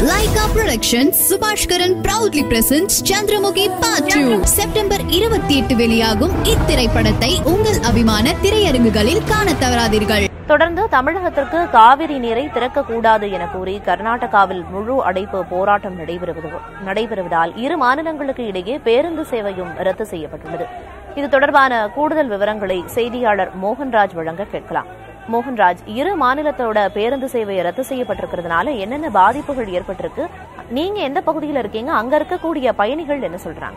Laika Productions Subaskaran proudly presents Chandramukhi part two September இருபத்தி எட்டு வெளியாகும் இத்திரைப்படத்தை உங்கள் அபிமான திரையரங்குகளில் காண தவறாதீர்கள் தொடர்ந்து தமிழகத்திற்கு காவிரி நீரை திறக்கக்கூடாது என கூறி கர்நாடகாவில் முழு அடைப்பு போராட்டம் நடைபெறுவது நடைபெறுவதால் இரு மாநிலங்களுக்கு இடையே பேருந்து சேவையும் ரத்து செய்யப்பட்டுள்ளது இது தொடர்பான கூடுதல் விவரங்களை செய்தியாளர் மோகன்ராஜ் வழங்க கேட்கலாம் மோகன்ராஜ் இரு மாநிலத்தோட பேருந்து சேவை ரத்து செய்யப்பட்டிருக்கிறதுனால என்னென்ன பாதிப்புகள் ஏற்பட்டிருக்கு நீங்க எந்த பகுதியில் இருக்கீங்க அங்க இருக்கக்கூடிய பயணிகள் என்ன சொல்றாங்க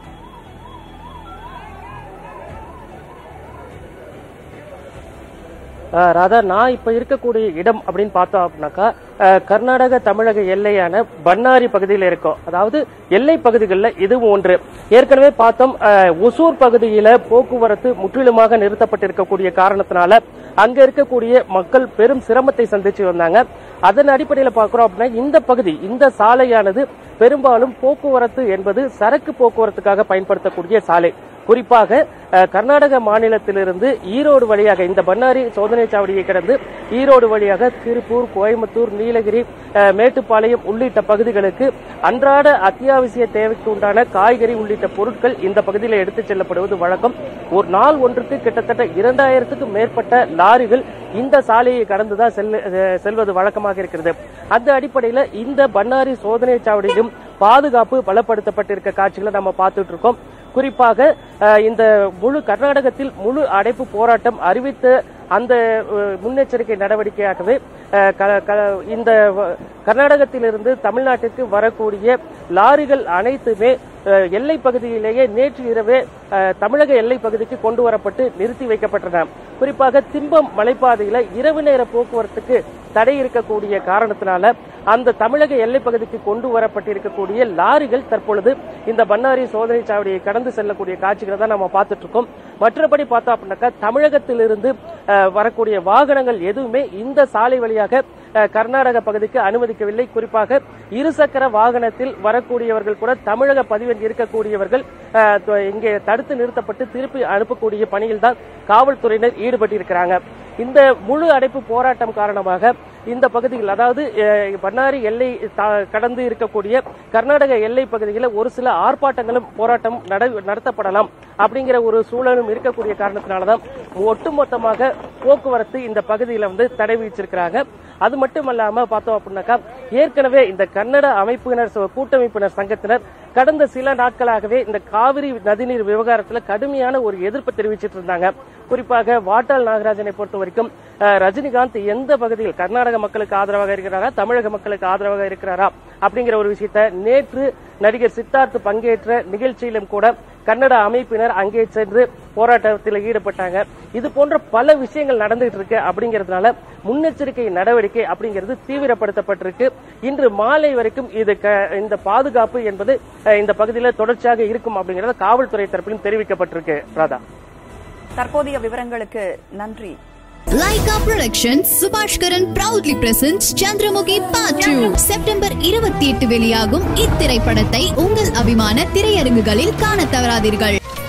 அஹ் ராதா நான் இப்ப இருக்கக்கூடிய இடம் அப்படின்னு பார்த்தோம் அப்படின்னாக்கா அஹ் கர்நாடக தமிழக எல்லையான பன்னாரி பகுதியில் இருக்கோம் அதாவது எல்லை பகுதிகளில் இதுவும் ஒன்று ஏற்கனவே பார்த்தோம் அஹ் ஒசூர் பகுதியில போக்குவரத்து முற்றிலுமாக நிறுத்தப்பட்டிருக்கக்கூடிய காரணத்தினால அங்க இருக்கக்கூடிய மக்கள் பெரும் சிரமத்தை சந்திச்சு வந்தாங்க அதன் அடிப்படையில் பார்க்கிறோம் அப்படின்னா இந்த பகுதி இந்த சாலையானது பெரும்பாலும் போக்குவரத்து என்பது சரக்கு போக்குவரத்துக்காக பயன்படுத்தக்கூடிய சாலை குறிப்பாக அஹ், கர்நாடக மாநிலத்திலிருந்து ஈரோடு வழியாக இந்த பன்னாரி சோதனை சாவடியை கடந்து ஈரோடு வழியாக திருப்பூர் கோயம்புத்தூர் நீலகிரி அஹ், மேட்டுப்பாளையம் உள்ளிட்ட பகுதிகளுக்கு அன்றாட அத்தியாவசிய தேவைக்கு உண்டான காய்கறி உள்ளிட்ட பொருட்கள் இந்த பகுதியில் எடுத்துச் செல்லப்படுவது வழக்கம் ஒரு நாள் ஒன்றுக்கு கிட்டத்தட்ட இரண்டாயிரத்துக்கும் மேற்பட்ட லாரிகள் இந்த சாலையை கடந்துதான் செல்ல அஹ், செல்வது வழக்கமாக இருக்கிறது அந்த அடிப்படையில் இந்த பன்னாரி சோதனை சாவடியிலும் பாதுகாப்பு பலப்படுத்தப்பட்டிருக்க காட்சிகளை நம்ம பார்த்துட்டு இருக்கோம் குறிப்பாக அஹ், இந்த முழு கர்நாடகத்தில் முழு அடைப்பு போராட்டம் அறிவித்த அந்த அஹ், முன்னெச்சரிக்கை நடவடிக்கையாகவே அஹ், க- க- இந்த வ- கர்நாடகத்திலிருந்து தமிழ்நாட்டிற்கு வரக்கூடிய லாரிகள் அனைத்துமே அஹ், எல்லை பகுதியிலேயே நேற்று இரவே அஹ், தமிழக எல்லை பகுதிக்கு கொண்டு வரப்பட்டு நிறுத்தி வைக்கப்பட்டன குறிப்பாக திம்பம் மலைப்பாதையில இரவு நேர போக்குவரத்துக்கு தடை இருக்கக்கூடிய காரணத்தினால அந்த தமிழக எல்லை பகுதிக்கு கொண்டு வரப்பட்டிருக்கக்கூடிய லாரிகள் தற்பொழுது இந்த பன்னாரி சோதனை சாவடியை கடந்து செல்லக்கூடிய காட்சிகளை தான் நம்ம பார்த்துட்டு இருக்கோம் மற்றபடி பார்த்தோம் அப்படின்னாக்கா தமிழகத்திலிருந்து அஹ், வரக்கூடிய வாகனங்கள் எதுவுமே இந்த சாலை வழியாக அஹ், கர்நாடக பகுதிக்கு அனுமதிக்கவில்லை குறிப்பாக இருசக்கர வாகனத்தில் வரக்கூடியவர்கள் கூட தமிழக பதிவெண் இருக்கக்கூடியவர்கள் அஹ், த- இங்கே தடுத்து நிறுத்தப்பட்டு திருப்பி அனுப்பக்கூடிய பணியில் தான் காவல்துறையினர் ஈடுபட்டிருக்கிறாங்க இந்த முழு அடைப்பு போராட்டம் காரணமாக இந்த பகுதியில் அதாவது அஹ், பண்ணாரி எல்லை தா- கடந்து இருக்கக்கூடிய கர்நாடக எல்லை பகுதிகளில் ஒரு சில ஆர்ப்பாட்டங்களும் போராட்டம் நட- நடத்தப்படலாம் அப்படிங்கிற ஒரு சூழலும் இருக்கக்கூடிய காரணத்தினாலதான் ஒட்டுமொத்தமாக போக்குவரத்து இந்த பகுதியில் வந்து தடை விதிச்சிருக்கிறாங்க அது மட்டும் இல்லாம பார்த்தோம் அப்படின்னாக்கா ஏற்கனவே இந்த கன்னட அமைப்பினர் ச- கூட்டமைப்பினர் சங்கத்தினர் கடந்த சில நாட்களாகவே இந்த காவிரி நதிநீர் விவகாரத்துல கடுமையான ஒரு எதிர்ப்பு தெரிவிச்சிட்டு இருந்தாங்க குறிப்பாக வாட்டாள் நாகராஜனை பொறுத்த வரைக்கும் அஹ், ரஜினிகாந்த் எந்த பகுதியில் கர்நாடக மக்களுக்கு ஆதரவாக இருக்கிறாரா தமிழக மக்களுக்கு ஆதரவாக இருக்கிறாரா அப்படிங்கிற ஒரு விஷயத்த நேற்று நடிகர் சித்தார்த் பங்கேற்ற நிகழ்ச்சியிலும் கூட கன்னட அமைப்பினர் அங்கே சென்று போராட்டத்தில் ஈடுபட்டாங்க இது போன்ற பல விஷயங்கள் நடந்துகிட்டு இருக்கு அப்படிங்கறதுனால முன்னெச்சரிக்கை நடவடிக்கை அப்படிங்கிறது தீவிரப்படுத்தப்பட்டிருக்கு இன்று மாலை வரைக்கும் இது க- இந்த பாதுகாப்பு என்பது அஹ், இந்த பகுதியில் தொடர்ச்சியாக இருக்கும் அப்படிங்கறது காவல்துறை தரப்பிலும் தெரிவிக்கப்பட்டிருக்கு ராதா தற்போதைய விவரங்களுக்கு நன்றி Lyca productions Subaskaran proudly presents Chandramukhi part two September இருபத்தி எட்டு வெளியாகும் இத்திரைப்படத்தை உங்கள் அபிமான திரையரங்குகளில் காண தவறாதீர்கள்